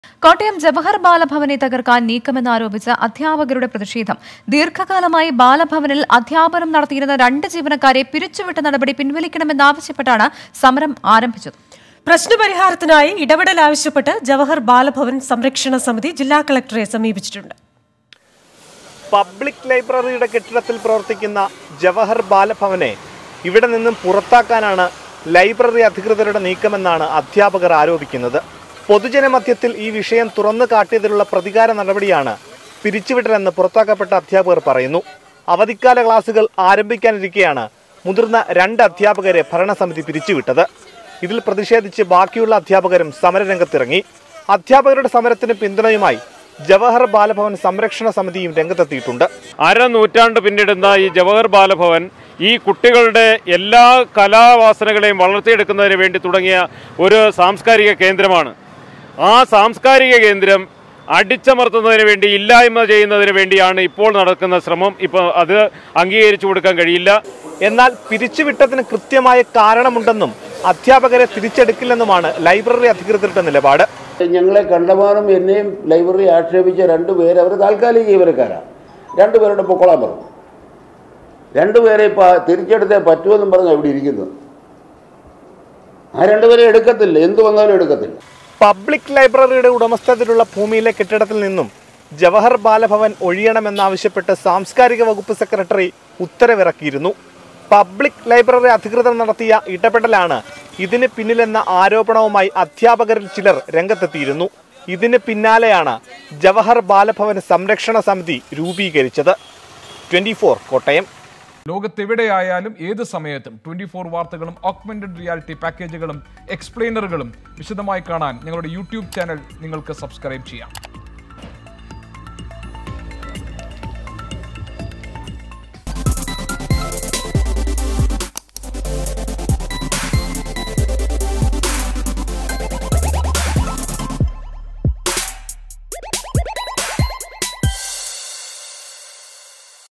കോട്ടയം ജവഹർ ബാലഭവനെ തകർക്കാൻ നീക്കമെന്നാരോപിച്ച് അധ്യാപകരുടെ പ്രതിഷേധം ദീർഘകാലമായി ബാലഭവനിൽ അധ്യാപനം നടത്തിയിരുന്ന രണ്ട് ജീവനക്കാരെ പിരിച്ചുവിട്ട നടപടി പിൻവലിക്കണമെന്നാവശ്യപ്പെട്ടാണ് സമരം ആരംഭിച്ചത് പ്രശ്നപരിഹാരത്തിനായി ഇടപെടൽ ആവശ്യപ്പെട്ട് ജവഹർ ബാലഭവൻ സംരക്ഷണ സമിതി ജില്ലാ കളക്ടറെ സമീപിച്ചിട്ടുണ്ട് പബ്ലിക് ലൈബ്രറിയുടെ കെട്ടിടത്തിൽ പ്രവർത്തിക്കുന്ന ജവഹർ ബാലഭവനെ ഇവിടെ നിന്നും പുറത്താക്കാനാണ് ലൈബ്രറി അധികൃതരുടെ നീക്കമെന്നാണ് അധ്യാപകർ ആരോപിക്കുന്നത് പൊതുജനമധ്യത്തിൽ ഈ വിഷയം തുറന്നു കാട്ടിയതിലുള്ള പ്രതികാര നടപടിയാണ് പിരിച്ചുവിടലെന്ന് പുറത്താക്കപ്പെട്ട അധ്യാപകർ പറയുന്നു അവധിക്കാല ക്ലാസുകൾ ആരംഭിക്കാനിരിക്കെയാണ് മുതിർന്ന രണ്ട് അധ്യാപകരെ ഭരണസമിതി പിരിച്ചുവിട്ടത് ഇതിൽ പ്രതിഷേധിച്ച് ബാക്കിയുള്ള അധ്യാപകരും സമരരംഗത്തിറങ്ങി അധ്യാപകരുടെ സമരത്തിന് പിന്തുണയുമായി ജവഹർ ബാലഭവൻ സംരക്ഷണ സമിതിയും രംഗത്തെത്തിയിട്ടുണ്ട് അരനൂറ്റാണ്ട് പിന്നിടുന്ന ഈ ജവഹർ ബാലഭവൻ ഈ കുട്ടികളുടെ എല്ലാ കലാവാസനകളെയും വളർത്തിയെടുക്കുന്നതിന് വേണ്ടി തുടങ്ങിയ ഒരു സാംസ്കാരിക കേന്ദ്രമാണ് ആ സാംസ്കാരിക കേന്ദ്രം അടിച്ചമർത്തുന്നതിന് വേണ്ടി ഇല്ലായ്മ ചെയ്യുന്നതിന് വേണ്ടിയാണ് ഇപ്പോൾ നടക്കുന്ന ശ്രമം ഇപ്പോൾ അത് അംഗീകരിച്ചു കൊടുക്കാൻ കഴിയില്ല എന്നാൽ പിരിച്ചുവിട്ടതിന് കൃത്യമായ കാരണമുണ്ടെന്നും അധ്യാപകരെ തിരിച്ചെടുക്കില്ലെന്നുമാണ് ലൈബ്രറി അധികൃതരുടെ നിലപാട് ഞങ്ങളെ കണ്ടമാനം എന്നെയും ലൈബ്രറി ആക്ഷേപിച്ച രണ്ടുപേര് അവർ താൽക്കാലിക ജീവനക്കാരാണ് രണ്ടുപേരുടെ പൊക്കോളാൻ പറഞ്ഞു രണ്ടുപേരെ ഇപ്പം തിരിച്ചെടുത്തേ പറ്റുമെന്നും പറഞ്ഞ് അവിടെ ഇരിക്കുന്നത് ആ രണ്ടുപേരെ എടുക്കത്തില്ല എന്ത് വന്നാലും എടുക്കത്തില്ല പബ്ലിക് ലൈബ്രറിയുടെ ഉടമസ്ഥതയിലുള്ള ഭൂമിയിലെ കെട്ടിടത്തിൽ നിന്നും ജവഹർ ബാലഭവൻ ഒഴിയണമെന്നാവശ്യപ്പെട്ട് സാംസ്കാരിക വകുപ്പ് സെക്രട്ടറി ഉത്തരവിറക്കിയിരുന്നു പബ്ലിക് ലൈബ്രറി അധികൃതർ നടത്തിയ ഇടപെടലാണ് ഇതിന് പിന്നിലെന്ന ആരോപണവുമായി അധ്യാപകരിൽ ചിലർ രംഗത്തെത്തിയിരുന്നു ഇതിന് പിന്നാലെയാണ് ജവഹർ ബാലഭവൻ സംരക്ഷണ സമിതി രൂപീകരിച്ചത് ട്വന്റി കോട്ടയം ലോകത്തെവിടെയായാലും ഏത് സമയത്തും ട്വന്റി ഫോർ വാർത്തകളും ഓഗ്മെന്റഡ് റിയാലിറ്റി പാക്കേജുകളും എക്സ്പ്ലെയിനറുകളും വിശദമായി കാണാൻ ഞങ്ങളുടെ യൂട്യൂബ് ചാനൽ നിങ്ങൾക്ക് സബ്സ്ക്രൈബ് ചെയ്യാം